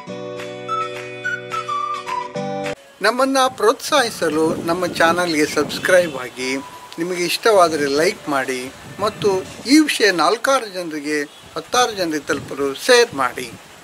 ನಮ್ಮನ್ನು ಪ್ರೋತ್ಸಾಹಿಸಲು ನಮ್ಮ ಚಾನಲ್ಗೆ ಸಬ್ಸ್ಕ್ರೈಬ್ ಆಗಿ ನಿಮಗೆ ಇಷ್ಟವಾದರೆ ಲೈಕ್ ಮಾಡಿ ಮತ್ತು ಈ ವಿಷಯ ನಾಲ್ಕಾರು ಜನರಿಗೆ ಹತ್ತಾರು ಜನರಿಗೆ ತಲುಪಲು ಶೇರ್ ಮಾಡಿ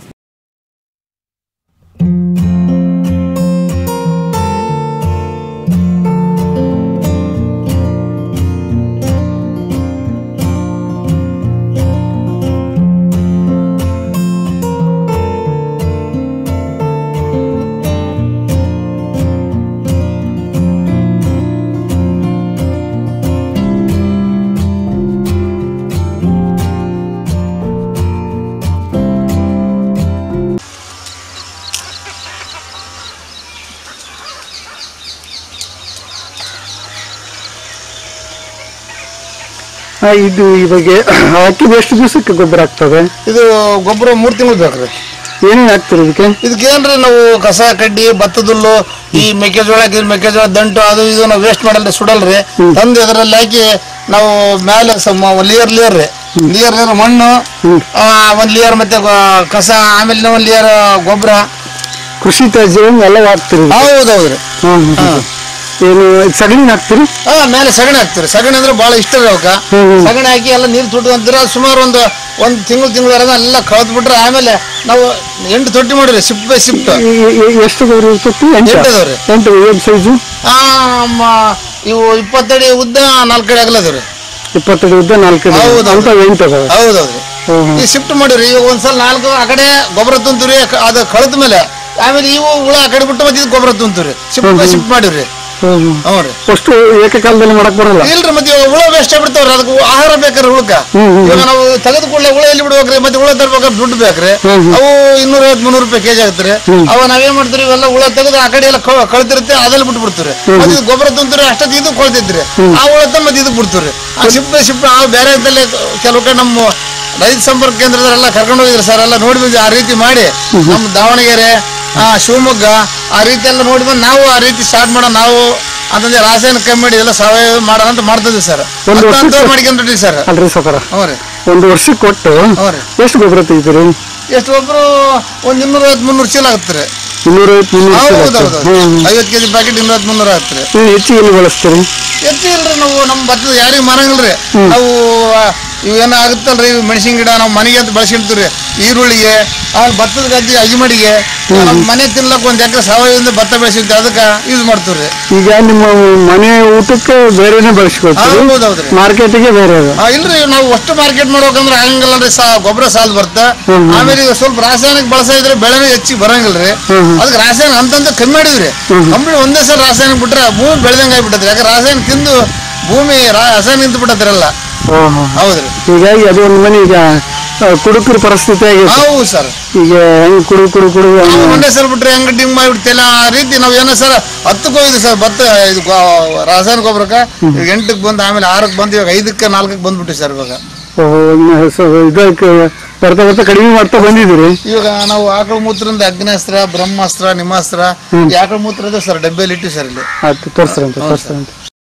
ಇದು ಇವಾಗ ಹಾಕಿದ ಎಷ್ಟು ದಿವಸಕ್ಕೆ ಗೊಬ್ಬರ ಆಗ್ತದೆ ಇದು ಗೊಬ್ಬರ ಮೂರ್ ತಿಂಗಳು ಬೇಕ್ರಿ ಏನೇನು ಹಾಕ್ತೀರಿ ಇದಕ್ಕೆ ಇದಕ್ಕೆ ಏನ್ರಿ ನಾವು ಕಸ ಕಡ್ಡಿ ಭತ್ತದುಲ್ಲು ಈ ಮೆಕ್ಕೆಜೋಳ ಹಾಕಿದ್ರೆ ಮೆಕ್ಕೆಜೋಳ ದಂಟು ಅದು ಇದು ನಾವು ವೇಸ್ಟ್ ಮಾಡಲ್ರಿ ಸುಡಲ್ರಿ ತಂದು ಇದರಲ್ಲಿ ಹಾಕಿ ನಾವು ಮೇಲೆ layer layer re layer layer ಮಣ್ಣು ಆ, ಒಂದ್ ಲೇಯರ್ ಮತ್ತೆ ಗೊ- ಕಸ ಆಮೇಲೆ ಒಂದ್ ಲೇಯರ್ ಗೊಬ್ಬರ ಕೃಷಿ ತ್ಯಾಜ್ಯ ಎಲ್ಲ ಹಾಕ್ತೀರಿ ಇದಕ್ಕೆ? ಹೌದೌದ್ರಿ ಹ್ಮ್, ಹ್ಮ್, ಹ್ಮ್. ಏನು ಇದು ಸಗಣಿ ಹಾಕ್ತೀರಿ ಹಾ ಮೇಲೆ ಸಗಣಿ ಹಾಕ್ತಿರಿ ಸಗಣಿ ಅಂದ್ರೆ ಬಹಳ ಇಷ್ಟ ರೀ ಅವಕ್ಕ ಹ್ಮ್, ಹ್ಮ್. ಸಗಣಿ ಹಾಕಿ ಎಲ್ಲ ನೀರು ತುಟ್ಟು ಅಂತೀರ ಸುಮಾರು ಒಂದು ಒಂದ್ ತಿಂಗಳು ತಿಂಗಳು ಎಲ್ಲ ಕಳೆದ್ ಬಿಟ್ರೆ ಆಮೇಲೆ ನಾವು ಎಂಟು ತೊಟ್ಟಿ ಮಾಡಿರಿ ಶಿಫ್ಟ್ ಬೈ ಶಿಫ್ಟ್ ಈ- ಈ- ಈ ಎಷ್ಟು ಗೊಬ್ಬರ ಇರ್ತೈತಿ ಎಂಟು ಎಂಟು ಅದಾವ್ರಿ. ಎಂಟು ಏನು ಸೈಜು ಆ, ಮ- ಇವು ಇಪ್ಪತ್ತಡಿ ಉದ್ದ ನಾಲ್ಕಡಿ ಆಗಲದವ್ರಿ ಇಪ್ಪತ್ತಡಿ ಉದ್ದ ನಾಲ್ಕು ಅಡಿ. ಹೌದು, ಅಂತ ಎಂಟು ಅದಾವೆ ಹೌದೌದ್ರಿ ಹ್ಮ್, ಹ್ಮ್. ಈ ಶಿಫ್ಟ್ ಮಾಡಿರಿ ಈಗ ಒಂದ್ಸಲ ನಾಲ್ಕು ಆ ಕಡೆ ಗೊಬ್ಬರ ತುಂಬ್ತೀರಿ ಅದು ಕಳೆದ ಮೇಲೆ ಆಮೇಲೆ ಇವು ಹುಳ ಆ ಕಡೆ ಬಿಟ್ಟು ಮತ್ತೆ ಇದು ಗೊಬ್ಬರ ತುಂಬ್ತೀರಿ ಶಿಫ್ಟ್ ಶಿಫ್ಟ್ ಮಾಡಿರಿ ಹ್ಮ್, ಹ್ಮ್. ಹ್ಞೂ ರೀ ಅಷ್ಟು ಏಕಕಾಲದಲ್ಲಿ ಮಾಡಕ್ ಬರಲ್ಲ ಇಲ್ರಿ ಮತ್ತೆ ಇವಾಗ ಹುಳ ವೇಸ್ಟ್ ಆಗ್ಬಿಡ್ತಾವ್ರಿ ಅದಕ್ಕೆ ಆಹಾರ ಬೇಕ್ರಿ ಹುಳಕ್ಕ ಹ್ಮ್, ಹ್ಮ್. ಇವಾಗ ನಾವು ತೆಗೆದ ಕೂಡಲೇ ಹುಳ ಎಲ್ಲಿ ಬಿಡ್ಬೇಕ್ರಿ ಮತ್ತೆ ಹುಳ ತರ್ಬೇಕಾದ್ರೆ ದುಡ್ಡು ಬೇಕ್ರಿ ಹ್ಮ್, ಹ್ಮ್. ಅವು ಇನ್ನೂರ ಐವತ್ ಮುನ್ನೂರು ರೂಪಾಯಿ ಕೆಜಿ ಆಗತ್ರಿ ಅವ ನಾವೇನ್ ಮಾಡ್ತೀರಿ ಇವೆಲ್ಲ ಹುಳ ತೆಗೆದು ಆ ಕಡೆ ಎಲ್ಲ ಕ- ಕಳ್ತಿರುತ್ತೆ ಅದಲ್ಲಿ ಬಿಟ್ಟು ಬಿಡ್ತೀರಿ ಮತ್ತೆ ಇದು ಗೊಬ್ಬರ ತುಂಬ್ತೀರಿ ಅಷ್ಟೊತ್ತು ಇದು ಕೊಳ್ತೈತ್ರಿ ಆ ಹುಳ ತಂದ್ ಮತ್ತೆ ಇದಕ್ಕೆ ಬಿಡ್ತೀರಿ ಆ ಶಿಪ್ ಶಿಪ್ ಆ ಬೇರೆ ಇದ್ದಲ್ಲಿ ಕೆಲವು ಕಡೆ ನಮ್ಮ ರೈತ ಸಂಪರ್ಕ ಕೇಂದ್ರದವರೆಲ್ಲ ಕರ್ಕೊಂಡು ಹೋಗಿದ್ರು ಸರ್ ಎಲ್ಲ ನೋಡಿ ಬಂದು ಆ ರೀತಿ ಮಾಡಿ ನಮ್ಮ ದಾವಣಗೆರೆ ಆ ಶಿವಮೊಗ್ಗ ಆ ರೀತಿ ಎಲ್ಲ ನೋಡಿ ಬಂದು ನಾವು ಆ ರೀತಿ ಸ್ಟಾರ್ಟ್ ಮಾಡೋ ನಾವು ಅಂತಂದ್ರೆ ರಾಸಾಯನಿಕ ಕಮ್ಮಿ ಮಾಡಿ ಎಲ್ಲ ಸಾವಯವ ಮಾಡೋಣ ಅಂತ ಮಾಡ್ತಿದ್ವಿ ಸರ್ ಒಂದು ವರ್ಷಕ್ಕೆ- ಅಂತ ಮಾಡ್ಕೊಂಡ್ರಿ ಸರ್ ಅಲ್ರಿ ಸಕರ ಹ್ಞೂ ರೀ ಒಂದು ವರ್ಷಕ್ಕೆ ಕೊಟ್ಟು ಹ್ಞೂ ರೀ ಎಷ್ಟು ಗೊಬ್ಬರ ತೆಗಿತೀರಿ ಎಷ್ಟು ಒಬ್ರು ಒಂದ್ ಇನ್ನೂರ ಐವತ್ ಮುನ್ನೂರು ಚೀಲ ಆಗುತ್ತೆ ರೀ ಇನ್ನೂರೈವತ್ತು ಮುನ್ನೂರು ಚೀಲ ಹೌದೌದು ಆಗ್ತದೆ. ಹ್ಮ್, ಹ್ಮ್. ಐವತ್ತು ಕೆಜಿ ಪ್ಯಾಕೆಟ್ ಇನ್ನೂರ ಮುನ್ನೂರ ಆಗುತ್ತೆ ರೀ ನೀವು ಹೆಚ್ಚಿಗೆ ಎಲ್ಲಿ ಬಳಸ್ತೀರಿ ಹೆಚ್ಚು ಇಲ್ರಿ ನಾವು ನಮ್ಮ ಭತ್ತದ ಯಾರಿಗೂ ಮಾರಂಗಿಲ್ರಿ ನಾವು ಇವೇನ ಆಗುತ್ತಲ್ರಿ ಇವು ಮೆಣಸಿನ ಗಿಡ ನಾವು ಮನೆಗೆ ಅಂತ ಬಳಸ್ಕೊಂತೀವಿ ಈರುಳ್ಳಿಗೆ ಆಮೇಲೆ ಭತ್ತದ ಗದ್ದೆ ಅಜಿಮಡಿಗೆ ನಮ್ಮ ಮನೆ ತಿನ್ಲಕ್ ಒಂದ್ ಎಕರೆ ಸಾವಯವದಿಂದ ಭತ್ತ ಬೆಳೆಸಿರ್ತೀವಿ ಅದಕ್ಕೆ ಯೂಸ್ ಮಾಡ್ತೀವ್ರಿ ಈಗ ನಿಮ್ಮ ಮನೆ ಊಟಕ್ಕೆ ಬೇರೆನೆ ಬಳಸ್ಕೊಳ್ತೀರಿ ಹೌದೌದ್ರಿ ಮಾರ್ಕೆಟಿಗೆ ಬೇರೆ ಅದು ಆ, ಇಲ್ರಿ ನಾವು ಅಷ್ಟು ಮಾರ್ಕೆಟ್ ಮಾಡ್ಬೇಕಂದ್ರೆ ಆಗಂಗಿಲ್ಲ ರೀ ಸಾ ಗೊಬ್ಬರ ಸಾಲ ಬರುತ್ತೆ ಆಮೇಲೆ ಈಗ ಸ್ವಲ್ಪ ರಾಸಾಯನಿಕ ಬಳಸ ಇದ್ರೆ ಬೆಳೆನೂ ಹೆಚ್ಚಿಗೆ ಬರಂಗಿಲ್ರಿ ಅದಕ್ಕೆ ರಾಸಾಯನಿಕ ಅಂತಂತ ಕಮ್ಮಿ ಮಾಡಿದ್ರಿ ಕಂಪ್ಲೀಟ್ ಒಂದೇ ಸಲ ರಾಸಾಯನಿಕ ಬಿಟ್ರೆ ಭೂಮಿ ಬೆಳೆದಂಗ ಆಗ್ಬಿಟ್ಟದ್ರಿ ಯಾಕೆ ರಾಸಾಯನಿಕ ತಿಂದು ಭೂಮಿ ರಾ- ರಾಸಾಯನಿಕ ನಿಂತು ಬಿಟ್ಟದ್ರಲ್ಲ ಓಹೋ ಹೌದ್ರಿ ಹೀಗಾಗಿ ಅದು ಒಂದು ಮನೆ ಈಗ ಆ, ಕುಡುಕರ ಪರಿಸ್ಥಿತಿ ಆಗಿದೆ ಹೌದು ಸರ್ ಈಗ ಹೆಂಗ್ ಕುಡು ಕುಡು ಕುಡು ನಾವು ಒಂದೇ ಸಲ ಬಿಟ್ರೆ ಹೆಂಗ್ ಡಿಂಗ್ ಮಾಡಿಬಿಡ್ತಿಲ್ಲ ಆ ರೀತಿ ನಾವು ಏನೋ ಸರ್ ಹತ್ತಕ್ಕೆ ಹೋಗಿದ್ವಿ ಸರ್ ಭತ್ತ ಇದು ಗೊ- ರಾಸಾಯನಿಕ ಗೊಬ್ಬರಕ್ಕೆ ಈಗ ಎಂಟಕ್ಕೆ ಬಂದು ಆಮೇಲೆ ಆರಕ್ಕೆ ಬಂದು ಇವಾಗ ಐದಕ್ಕೆ ನಾಲ್ಕಕ್ಕೆ ಬಂದ್ಬಿಟ್ಟಿವಿ ಸರ್ ಇವಾಗ ಓಹೋ, ಇನ್ನು ಸ- ಇದಕ್ಕೆ ಬರ್ತಾ ಬರ್ತಾ ಕಡಿಮೆ ಮಾಡ್ತಾ ಬಂದಿದ್ದೀರಿ ಇವಾಗ ನಾವು ಆಕಳ ಮೂತ್ರದಿಂದ ಅಗ್ನಾಸ್ತ್ರ ಬ್ರಹ್ಮಾಸ್ತ್ರ ನಿಮಾಸ್ತ್ರ ಈ ಆಕಳ ಮೂತ್ರ ಇದೆ ಸರ್ ಡಬ್ಬಿಯಲ್ಲಿ ಇಟ್ಟಿವಿ ಸರ್ ಇಲ್ಲಿ ಆಯ್ತು ತೋರಿಸ್ರಂತೆ ತೋರಿಸ್ರಂತೆ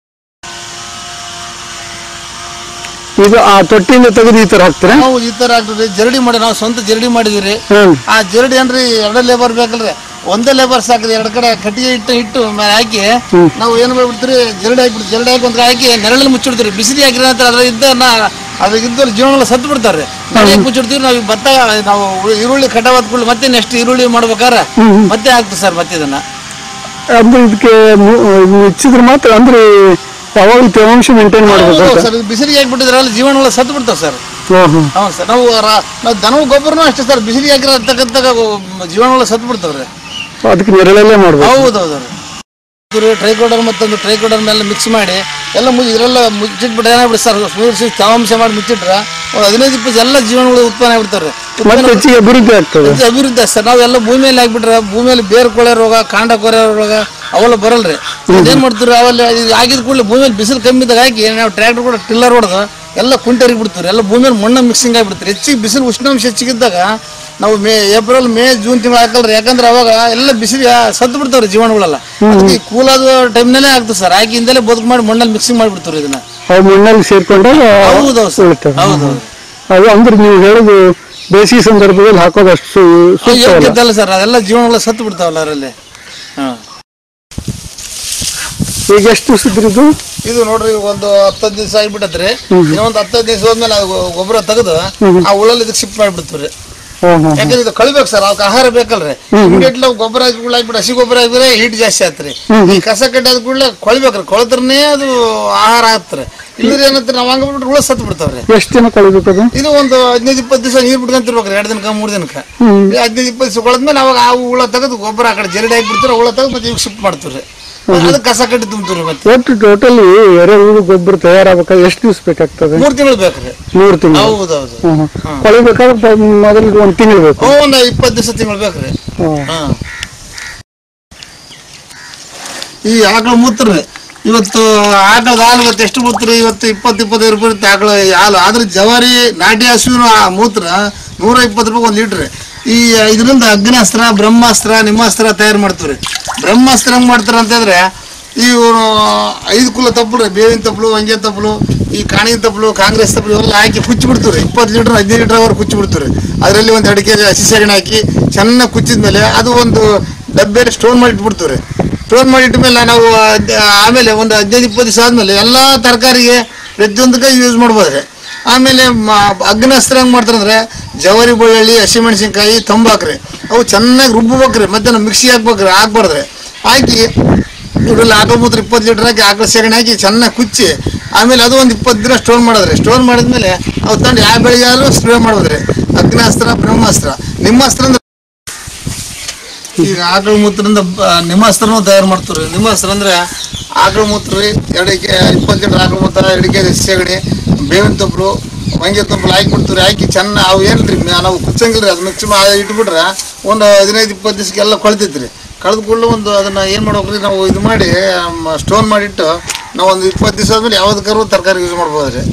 ಇದು ಆ ತೊಟ್ಟಿಯಿಂದ ತೆಗೆದು ಈ ತರ ಹಾಕ್ತೀರಾ ನಾವು ಈ ತರ ಆಗ್ತದೆ ಜರಡಿ ಮಾಡಿ ನಾವು ಸ್ವಂತ ಜರಡಿ ಮಾಡಿದಿರಿ ಹ್ಮ್ ಆ ಜರಡಿ ಏನ್ರಿ ಎರಡೇ ಲೇಬರ್ ಬೇಕಲ್ರಿ ಒಂದೇ ಲೇಬರ್ ಸಾಕ್ರಿ ಎರಡು ಕಡೆ ಕಟ್ಟಿಗೆ ಇಟ್ಟು ಇಟ್ಟು ಮೇಲೆ ಹಾಕಿ ನಾವು ಏನು ಮಾಡ್ಬಿಡ್ತೀರಿ ಜರಡಿ ಹಾಕ್ಬಿಡ್ತೀವಿ ಜರಡಿ ಹಾಕಿ ಒಂದ್ ಹಾಕಿ ನೆರಳಲ್ಲಿ ಮುಚ್ಚಿಡ್ತೀರಿ ಬಿಸಿಲಿ ಹಾಕಿರ ನಂತರ ಅದ್ರ ಇದ್ದ ಅದ್ರ ಇದ್ದ ಜೀವನ ಸತ್ತು ಬಿಡ್ತಾರೆ ನೆರಳಿಗೆ ಮುಚ್ಚಿಡ್ತೀವಿ ನಾವು ಈ ಭತ್ತ ನಾವು ಈರುಳ್ಳಿ ಕಟಾವಾದ ಕೂಡಲೇ ಮತ್ತೆ ನೆಕ್ಸ್ಟ್ ಈರುಳ್ಳಿ ಮಾಡ್ಬೇಕಾರೆ ಮತ್ತೆ ಹಾಕ್ತೀವಿ ಸರ್ ಮತ್ತೆ ಇದನ್ನ ಅಂದ್ರೆ ಇದಕ್ಕೆ ಮು- ಮುಚ್ಚಿದ್ರೆ ಮಾತ್ರ ಅಂದ್ರೆ ಯಾವಾಗಲೂ ತೇವಾಂಶ ಮೇಂಟೈನ್ ಮಾಡ್ಬೇಕು ಹೌದು ಅಂತ ಸರ್ ಇದು ಬಿಸಿಲಿಗೆ ಹಾಕ್ಬಿಟ್ಟಿದ್ರೆ ಅಲ್ಲಿ ಜೀವನಗಳು ಸತ್ತು ಬಿಡ್ತಾವೆ ಸರ್ ಓಹೋ ಹೌದು ಸರ್ ನಾವು ರಾ- ನಾವು ದನವು ಗೊಬ್ಬರನೂ ಅಷ್ಟೇ ಸರ್ ಬಿಸಿಲಿಗೆ ಹಾಕಿರತಕ್ಕಂಥ ಜೀವನಗಳು ಸತ್ತು ಬಿಡ್ತಾವ್ರಿ ಅದಕ್ಕೆ ನೆರಳಲ್ಲೇ ಮಾಡ್ಬೇಕು ಹೌದೌದು ಟ್ರೈಕೋಡರ್ ಮತ್ತೊಂದು ಟ್ರೈಕೋಡರ್ ಮೇಲೆ ಮಿಕ್ಸ್ ಮಾಡಿ ಎಲ್ಲ ಮುಗಿ ಇದರೆಲ್ಲ ಮುಚ್ಚಿಟ್ಬಿಟ್ಟು ಏನಾಗ್ಬಿಡಿ ಸರ್ ಸೂರಿಸಿ ತೇವಾಂಶ ಮಾಡಿ ಮುಚ್ಚಿಟ್ರೆ ಒಂದು ಹದಿನೈದು ಇಪ್ಪತ್ತು ಎಲ್ಲ ಜೀವನಗಳು ಉತ್ಪನ್ನ ಆಗ್ಬಿಡ್ತಾರೆ ಮತ್ತೆ ಹೆಚ್ಚಿಗೆ ಅಭಿವೃದ್ಧಿ ಆಗ್ತದೆ ಇದು ಅಭಿವೃದ್ಧಿ ಆಯ್ತು ಸರ್ ನಾವೆಲ್ಲ ಭೂಮಿಯಲ್ಲಿ ಹಾಕ್ಬಿಟ್ರೆ ಭೂಮಿಯಲ್ಲಿ ಬೇರು ಕೊಳೆ ರೋಗ ಕಾಂಡ ಕೊರೆ ರೋಗ ಅವೆಲ್ಲ ಬರಲ್ರಿ ಏನ್ ಮಾಡ್ತೀರಿ ಅವೆಲ್ಲ ಇದು ಆಗಿದ ಕೂಡಲೇ ಭೂಮಿಯಲ್ಲಿ ಬಿಸಿಲು ಕಮ್ಮಿ ಇದ್ದಾಗ ಹಾಕಿ ನಾವು ಟ್ರ್ಯಾಕ್ಟರ್ ಕೂಡ ಟಿಲ್ಲರ್ ಹೊಡೆದು ಎಲ್ಲ ಕುಂಟರಿಗೆ ಬಿಡ್ತೀವಿ ಎಲ್ಲ ಭೂಮಿಯಲ್ಲಿ ಮಣ್ಣು ಮಿಕ್ಸಿಂಗ್ ಆಗಿಬಿಡ್ತಾರೆ ಹೆಚ್ಚಿಗೆ ಬಿಸಿಲು ಉಷ್ಣಾಂಶ ಹೆಚ್ಚಿಗಿದ್ದಾಗ ನಾವು ಮೇ ಏಪ್ರಿಲ್ ಮೇ ಜೂನ್ ತಿಂಗಳು ಹಾಕಲ್ರಿ ಯಾಕಂದ್ರೆ ಅವಾಗ ಎಲ್ಲ ಬಿಸಿಲು ಸತ್ತು ಬಿಡ್ತಾವ್ರಿ ಜೀವನಗಳೆಲ್ಲ ಅದಕ್ಕೆ ಕೂಲಾದ ಟೈಮ್ನಲ್ಲೇ ಆಗ್ತದೆ ಸರ್ ಹಾಕಿ ಇಂದಲೇ ಬದುಕು ಮಾಡಿ ಮಣ್ಣಲ್ಲಿ ಮಿಕ್ಸಿಂಗ್ ಮಾಡಿಬಿಡ್ತೀವಿ ಇದನ್ನ ಅವು ಮಣ್ಣಲ್ಲಿ ಸೇರ್ಕೊಂಡಾಗ ಹೌದೌದು ಸರ್ ಉಳಿತವೆ. ಹೌದೌದು ಅದು ಅಂದ್ರೆ ನೀವು ಹೇಳುದು ಬೇಸಿಗೆ ಸಂದರ್ಭದಲ್ಲಿ ಹಾಕೋದು ಅಷ್ಟು ಸೂಕ್ತ ಅಲ್ಲ ಯೋಗ್ಯತೆ ಸರ್ ಅದೆಲ್ಲ ಜೀವನಗಳು ಸತ್ತು ಬಿಡ್ತಾವಲ್ಲ ಅದರಲ್ಲಿ ಹಾ ಈಗ ಎಷ್ಟು ದಿವಸ ಇದ್ರಿದ್ದು ಇದು ನೋಡ್ರಿ ಒಂದು ಹತ್ತತ್ತು ದಿವಸ ಆಗಿಬಿಟ್ಟತ್ರಿ ಇನ್ನೊಂದು ಹತ್ತತ್ತು ದಿವಸ ಹೋದ್ಮೇಲೆ ಅದು ಗೊಬ್ಬರ ತೆಗೆದು ಆ ಉಳ್ಳಲ್ಲಿ ಇದಕ್ಕೆ ಶಿಫ್ಟ್ ಮಾಡಿಬಿಡ್ತೀವಿ ಹಾಂ ಹಾಂ ಯಾಕಂದ್ರೆ ಇದು ಕಳಿಬೇಕು ಸರ್ ಅವಕ್ಕೆ ಆಹಾರ ಬೇಕಲ್ರಿ ಇಮಿಡಿಯೇಟ್ ನಾವು ಗೊಬ್ಬರ ಹಾಕಿ ಹಾಕ್ಬಿಟ್ಟು ಹಸಿ ಗೊಬ್ಬರ ಹಾಕಿದ್ರೆ ಹೀಟ್ ಜಾಸ್ತಿ ಆತ್ರಿ ಈ ಕಸ ಕಟ್ಟಾದ ಕೂಡಲೇ ಕೊಳ್ಬೇಕ್ರಿ ಕೊಳತ್ರನೇ ಅದು ಆಹಾರ ಆಗತ್ರಿ ಇಲ್ಲದ್ರೆ ಏನಂತಾರೆ ನಾವು ಹಂಗ ಬಿಟ್ರೆ ಹುಳ ಸತ್ತು ಬಿಡ್ತಾವ್ರಿ ಎಷ್ಟು ದಿನ ಕಳಿಬೇಕು ಅದು ಇದು ಒಂದು ಹದಿನೈದು ಇಪ್ಪತ್ತು ದಿವಸ ನೀರು ಬಿಡ್ಕೊಂತಿರ್ಬೇಕ್ರಿ ಎರಡು ದಿನಕ್ಕೆ ಮೂರು ದಿನಕ್ಕೆ ಹದಿನೈದು ಇಪ್ಪತ್ತು ದಿವಸ ಕೊಳದ್ಮೇಲೆ ಅವಾಗ ಆ ಹುಳ ತೆಗೆದು ಗೊಬ್ಬರ ಆ ಕಡೆ ಜರಡಿ ಹಾಕ್ಬಿಡ್ತಾರೆ ಹುಳ ತೆಗೆದು ಮತ್ತೆ ಇವಾಗ ಶಿಫ್ಟ್ ಮಾಡ್ತೀವ್ರಿ ಅದಕ್ಕೆ ಕಸ ಕಟ್ಟಿ ತುಂಬ್ತೀವ್ರಿ ಮತ್ತೆ ಒಟ್ಟು ಟೋಟಲಿ ಎರೆಹುಳು ಗೊಬ್ಬರ ತಯಾರಾಗಬೇಕಾದ್ರೆ ಎಷ್ಟು ದಿವಸ ಬೇಕಾಗ್ತದೆ ಮೂರು ತಿಂಗಳು ಬೇಕ್ರಿ ಮೂರು ತಿಂಗಳು ಹೌದೌದು ಹ್ಮ್ ಹ್ಮ್. ಕೊಳಿಬೇಕಾದ್ರೆ ಪ- ಮೊದಲಿಗೆ ಒಂದು ತಿಂಗಳು ಬೇಕು ಹ್ಞೂ ಒಂದು ಇಪ್ಪತ್ತು ದಿವಸ ತಿಂಗಳು ಬೇಕ್ರಿ ಹ್ಮ್. ಹಾ ಈ ಆಕಳ ಮೂತ್ರ ಇವತ್ತು ಆಕಳದ ಹಾಲು ಇವತ್ತು ಎಷ್ಟು ಮೂತ್ರ ಇವತ್ತು ಇಪ್ಪತ್ತು ಇಪ್ಪತ್ತೈದು ರೂಪಾಯಿ ಇರುತ್ತೆ ಆಕಳ ಹಾಲು ಆದ್ರೆ ಜವಾರಿ ನಾಟಿ ಹಸುವಿನ ಆ ಮೂತ್ರ ನೂರ ಇಪ್ಪತ್ತು ರೂಪಾಯಿ ಒಂದು ಲೀಟ್ರ್ ಈ ಇದರಿಂದ ಅಗ್ನಾಸ್ತ್ರ ಬ್ರಹ್ಮಾಸ್ತ್ರ ನಿಮ್ಮಾಸ್ತ್ರ ತಯಾರು ಮಾಡ್ತೀವಿ ಬ್ರಹ್ಮಾಸ್ತ್ರ ಹೆಂಗ್ ಮಾಡ್ತಾರೆ ಅಂತಂದ್ರೆ ಇವರು ಐದು ಕುಲ ತಪ್ಪಲು ಬೇವಿನ ತಪ್ಪಲು ಹಂಗೆ ತಪ್ಪಲು ಈ ಕಾಣಿನ ತಪ್ಪಲು ಕಾಂಗ್ರೆಸ್ ತಪ್ಪಲು ಇವೆಲ್ಲ ಹಾಕಿ ಕುಚ್ಚಿ ಬಿಡ್ತೀವಿ ಇಪ್ಪತ್ತು ಲೀಟರ್ ಹದಿನೈದು ಲೀಟರ್ ಅವ್ರು ಕುಚ್ಚಿ ಬಿಡ್ತೀವಿ ಅದರಲ್ಲಿ ಒಂದು ಎರಡು ಕೆ ಜಿ ಹಸಿ ಸಗಣಿ ಹಾಕಿ ಚೆನ್ನಾಗಿ ಕುಚ್ಚಿದ ಮೇಲೆ ಅದು ಒಂದು ಡಬ್ಬೆಯಲ್ಲಿ ಸ್ಟೋರ್ ಮಾಡಿ ಇಟ್ಬಿಡ್ತೀವಿ ಸ್ಟೋರ್ ಮಾಡಿ ಇಟ್ಟ ಮೇಲೆ ನಾವು ಅದ್- ಆಮೇಲೆ ಒಂದು ಹದಿನೈದು ಇಪ್ಪತ್ತು ದಿವಸ ಆದ್ಮೇಲೆ ಎಲ್ಲ ತರಕಾರಿಗೆ ಪ್ರತಿಯೊಂದಕ್ಕೆ ಯೂಸ್ ಮಾಡ್ಬೋದ್ರಿ ಆಮೇಲೆ ಮ- ಅಗ್ನಾಸ್ತ್ರ ಹೆಂಗ್ ಮಾಡ್ತಾರಂದ್ರೆ ಜವಾರಿ ಬೆಳ್ಳುಳ್ಳಿ ಹಸಿಮೆಣಸಿನ್ಕಾಯಿ ತಂಬಾಕ್ರಿ ಅವು ಚೆನ್ನಾಗಿ ರುಬ್ಬಬೇಕ್ರಿ ಮತ್ತೆ ನಾವು ಮಿಕ್ಸಿ ಹಾಕ್ಬೇಕ್ರಿ ಹಾಕ್ಬಾರ್ದ್ರಿ ಹಾಕಿ ಇದ್ರಲ್ಲಿ ಆಕಳ ಮೂತ್ರ ಇಪ್ಪತ್ತು ಲೀಟರ್ ಹಾಕಿ ಆಕಳ ಸೆಗಣಿ ಹಾಕಿ ಚೆನ್ನಾಗಿ ಕುಚ್ಚಿ ಆಮೇಲೆ ಅದು ಒಂದು ಇಪ್ಪತ್ತು ದಿನ ಸ್ಟೋರ್ ಮಾಡೋದ್ರಿ ಸ್ಟೋರ್ ಮಾಡಿದ್ಮೇಲೆ ಅವು ತಂದು ಯಾವ ಬೆಳಿಗ್ಗೆ ಆದ್ರೂ ಸ್ಪ್ರೇ ಮಾಡೋದ್ರಿ ಅಗ್ನಾಸ್ತ್ರ ಬ್ರಹ್ಮಾಸ್ತ್ರ ನಿಮ್ಮಾಸ್ತ್ರ ಅಂದ್ರೆ ಈಗ ಆಕಳ ಮೂತ್ರದಿಂದ ಬ- ನಿಮ್ಮಾಸ್ತ್ರನೂ ತಯಾರು ಮಾಡ್ತೀವಿ ರೀ ನಿಮ್ಮಾಸ್ತ್ರ ಅಂದ್ರೆ ಆಕಳ ಮೂತ್ರ ರೀ ಎರಡು ಕೆ ಇಪ್ಪತ್ತು ಲೀಟರ್ ಆಕಳ ಮೂತ್ರ ಎರಡು ಕೆ ಜಿ ಸೆಗಣಿ ಬೇವಿನ ತೊಪ್ಪಲು ವಂಗೆ ತೊಪ್ಪಲು ಹಾಕಿ ಬಿಡ್ತೀವಿ ಹಾಕಿ ಚೆನ್ನ ಅವು ಏನ್ರಿ ಮ್ಯಾ- ನಾವು ಕುಚ್ಚಂಗಿಲ್ಲ ರೀ ಅದು ಮಿಕ್ಸ್ ಮಾಡಿ ಇಟ್ಬಿಟ್ರೆ ಒಂದು ಹದಿನೈದು ಇಪ್ಪತ್ತು ದಿವ್ಸಕ್ಕೆಲ್ಲ ಕೊಳ್ತೈತಿ ರೀ ಕಳೆದ ಕೂಡಲೇ ಒಂದು ಅದನ್ನ ಏನು ಮಾಡ್ಬೇಕ್ರಿ ನಾವು ಇದು ಮಾಡಿ ಸ್ಟೋರ್ ಮಾಡಿಟ್ಟು ನಾವು ಒಂದು ಇಪ್ಪತ್ತು ದಿವಸ ಆದ್ಮೇಲೆ ಯಾವ್ದಕ್ಕಾರು ತರಕಾರಿ ಯೂಸ್ ಮಾಡ್ಬೋದು ರೀ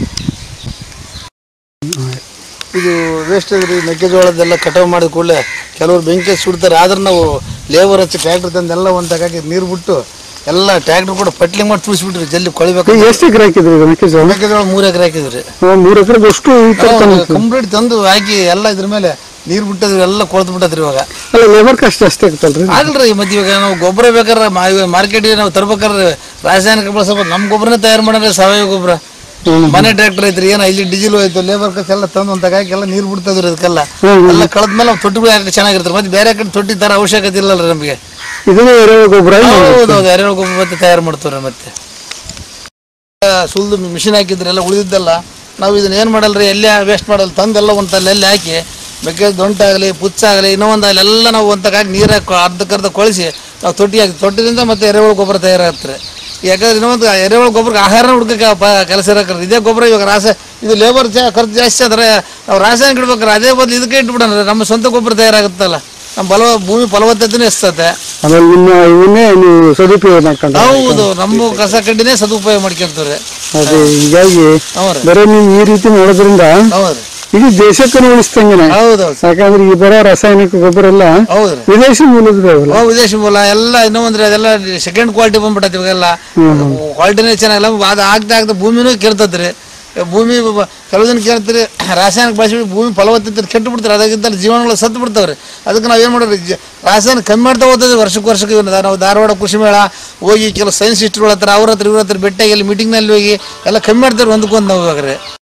ಇದು ವೇಸ್ಟೇಜ್ ರೀ ಮೆಕ್ಕೆಜೋಳದೆಲ್ಲ ಕಟಾವು ಮಾಡಿದ ಕೂಡಲೇ ಕೆಲವರು ಬೆಂಕಿ ಸುಡ್ತಾರೆ ಆದ್ರೆ ನಾವು ಲೇಬರ್ ಹಚ್ಚಿ ಟ್ರ್ಯಾಕ್ಟರ್ ತಂದೆಲ್ಲ ಒಂದು ತಗಾಕಿ ನೀರು ಬಿಟ್ಟು ಎಲ್ಲ ಟ್ರ್ಯಾಕ್ಟರ್ ಕೂಡ ಪಟ್ಲಿಂಗ್ ಮಾಡಿ ತುಳಿಸ್ಬಿಟ್ರಿ ಜಲ್ದಿ ಕೊಳಿಬೇಕು ಈಗ ಎಷ್ಟು ಎಕರೆ ಹಾಕಿದ್ರಿ ಈಗ ಮೆಕ್ಕೆಜೋಳ ಮೆಕ್ಕೆಜೋಳ ಮೂರು ಎಕರೆ ಹಾಕಿದ್ರಿ ಹ್ಮ್, ಮೂರು ಎಕರೆಗೆ ಅಷ್ಟು ಈ ಥರ ತಂದಿತ್ತು. ಕಂಪ್ಲೀಟ್ ತಂದು ಹಾಕಿ ಎಲ್ಲ ಇದ್ರ ಮೇಲೆ ನೀರು ಬಿಟ್ಟದ್ರಿ ಎಲ್ಲ ಕೊಳ್ತು ಬಿಟ್ಟದ್ರಿ ಇವಾಗ ಅಲ್ಲ ಲೇಬರ್ ಕಾಸ್ಟ್ ಅಷ್ಟೇ ಆಗ್ತಲ್ರಿ ಆಗಲ್ರಿ ಮತ್ತೆ ಇವಾಗ ನಾವು ಗೊಬ್ಬರ ಬೇಕಾದ್ರೆ ಮಾರ್ಕೆಟಿಗೆ ನಾವು ತರ್ಬೇಕಾದ್ರೆ ರಾಸಾಯನಿಕ ಬಳಸಬೇಕು ನಮ್ಮ ಗೊಬ್ಬರನೇ ತಯಾರು ಮಾಡ್ರಿ ಸಾವಯವ ಗೊಬ್ಬರ ಮನೆ ಟ್ರ್ಯಾಕ್ಟರ್ ಐತ್ರಿ ಏನೋ ಇಲ್ಲಿ ಡೀಸೆಲ್ ಹೋಯ್ತು ಲೇಬರ್ ಖರ್ಚು ಎಲ್ಲ ತಂದು ಅಂತ ಹಾಕಿ ಎಲ್ಲ ನೀರು ಬಿಡ್ತದ್ರಿ ಅದಕ್ಕೆಲ್ಲ ಎಲ್ಲ ಕಳೆದ್ಮೇಲೆ ನಾವು ತೊಟ್ಟಿಗಳು ಹಾಕಿ ಚೆನ್ನಾಗಿರ್ತಾರೆ ಮತ್ತೆ ಬೇರೆ ಕಡೆ ತೊಟ್ಟಿ ತರ ಅವಶ್ಯಕತೆ ಇಲ್ಲಲ್ರಿ ನಮಗೆ ಇದನ್ನೇ ಎರೆಹುಳು ಗೊಬ್ಬರ ಹೌದೌದು ಎರೆಹುಳು ಗೊಬ್ಬರ ಮತ್ತೆ ತಯಾರು ಮಾಡ್ತೀವ್ರಿ ಮತ್ತೆ ಸುಲ್ದು ಮಿಷಿನ್ ಹಾಕಿದ್ರೆಲ್ಲ ಉಳಿದಿದ್ದೆಲ್ಲ ನಾವು ಇದನ್ನ ಏನು ಮಾಡಲ್ರಿ ಎಲ್ಲೇ ವೇಸ್ಟ್ ಮಾಡಲ್ಲ ತಂದೆಲ್ಲ ಒಂದು ಎಲ್ಲಿ ಹಾಕಿ ಮೆಕ್ಕೆ ದೊಂಟಾಗಲಿ ಪುಚ್ಚಾಗಲಿ ಇನ್ನೂ ಒಂದು ಅಲ್ಲೆಲ್ಲ ನಾವು ಒಂದು ಹಾಕಿ ನೀರು ಹಾಕಿ ಅರ್ಧಕ್ಕರ್ಧ ಕೊಳಿಸಿ ನಾವು ತೊಟ್ಟಿ ಹಾಕಿ ತೊಟ್ಟಿದಿಂದ ಮತ್ತೆ ಎರೆಹುಳು ಗೊಬ್ಬರ ತಯಾರಾಗ್ತಾರೆ ಯಾಕಂದ್ರೆ ಇನ್ನೊಂದು ಎರೆಹುಳು ಗೊಬ್ಬರಕ್ಕೆ ಆಹಾರ ಹುಡ್ಕಕ್ಕೆ ಪ- ಕೆಲಸ ಇರಕ್ರಿ ಇದೇ ಗೊಬ್ಬರ ಇವಾಗ ರಾಸ ಇದು ಲೇಬರ್ ಜಾ ಖರ್ಚು ಜಾಸ್ತಿ ಆದರೆ ನಾವು ರಾಸಾಯನಿಕ ಇಡ್ಬೇಕ್ರಿ ಅದೇ ಬದಲು ಇದಕ್ಕೆ ಇಟ್ಬಿಡೋಣ ನಮ್ಮ ಸ್ವಂತ ಗೊಬ್ಬರ ತಯಾರಾಗುತ್ತಲ್ಲ ನಮ್ಮ ಫಲವ ಭೂಮಿ ಫಲವತ್ತತೆನೇ ಹೆಚ್ಚುತ್ತೆ ಆಮೇಲೆ ನಿಮ್ಮ ಇವನ್ನೇ ನೀವು ಸದುಪಯೋಗ ಮಾಡ್ಕೊಂಡ ಹೌದು ನಮ್ಮ ಕಸ ಕಡ್ಡಿನೇ ಸದುಪಯೋಗ ಮಾಡ್ಕೊಂತಾರೆ ಅದೇ ಹೀಗಾಗಿ ಹೌದ್ರಿ ಬರೀ ನೀವು ಈ ರೀತಿ ಮಾಡೋದ್ರಿಂದ ಹೌದ್ರಿ ಇಡೀ ದೇಶಕ್ಕೂ ಉಳಿಸ್ತಂಗೆನೆ ಹೌದೌದು ಯಾಕಂದ್ರೆ ಈ ಬರೋ ರಾಸಾಯನಿಕ ಗೊಬ್ಬರ ಎಲ್ಲ ಹೌದ್ರಿ ವಿದೇಶಿ ಮೂಲದ ಅವೆಲ್ಲ. ಅವು ವಿದೇಶಿ ಮೂಲ ಎಲ್ಲ ಇನ್ನೂ ಅಂದ್ರೆ ಅದೆಲ್ಲ ಸೆಕೆಂಡ್ ಕ್ವಾಲಿಟಿ ಬಂದ್ಬಿಟ್ಟೈತಿ ಇವಾಗೆಲ್ಲ ಕ್ವಾಲಿಟಿನೇ ಚೆನ್ನಾಗಿಲ್ಲ ಅದು ಆಗ್ತಾ ಆಗ್ತಾ ಭೂಮಿನೂ ಕೇಳ್ತದ್ರಿ ಭೂಮಿ ಬ- ಕೆಲವು ಜನ ಕೇಳ್ತೀರಿ ರಾಸಾಯನಿಕ ಬಳಸಿ ಭೂಮಿ ಫಲವತ್ತತೆ ಕೆಟ್ಟು ಬಿಡ್ತಾರೆ ಅದಕ್ಕಿಂತ ಜೀವನಗಳು ಸತ್ತು ಬಿಡ್ತಾವ್ರಿ ಅದಕ್ಕೆ ನಾವು ಏನು ಮಾಡೋರಿ ಜ- ರಾಸಾಯನಿಕ ಕಮ್ಮಿ ಮಾಡ್ತಾ ಹೋಗ್ತದೆ ವರ್ಷಕ್ಕೆ ವರ್ಷಕ್ಕೆ ಇವನ್ನ ನಾವು ಧಾರವಾಡ ಕೃಷಿ ಮೇಳ ಹೋಗಿ ಕೆಲವು ಸೈನ್ಸ್ ಇಸ್ಟ್ಗಳ ಹತ್ರ ಅವ್ರ ಹತ್ರ ಇವ್ರ ಹತ್ರ ಭೇಟಿಯಾಗಿ ಅಲ್ಲಿ ಮೀಟಿಂಗ್ನಲ್ಲಿ ಹೋಗಿ ಎಲ್ಲ ಕಮ್ಮಿ ಮಾಡ್ತಾರೆ ಒಂದಕ್ಕೊಂದು ನಾವು ಇವಾಗ ರೀ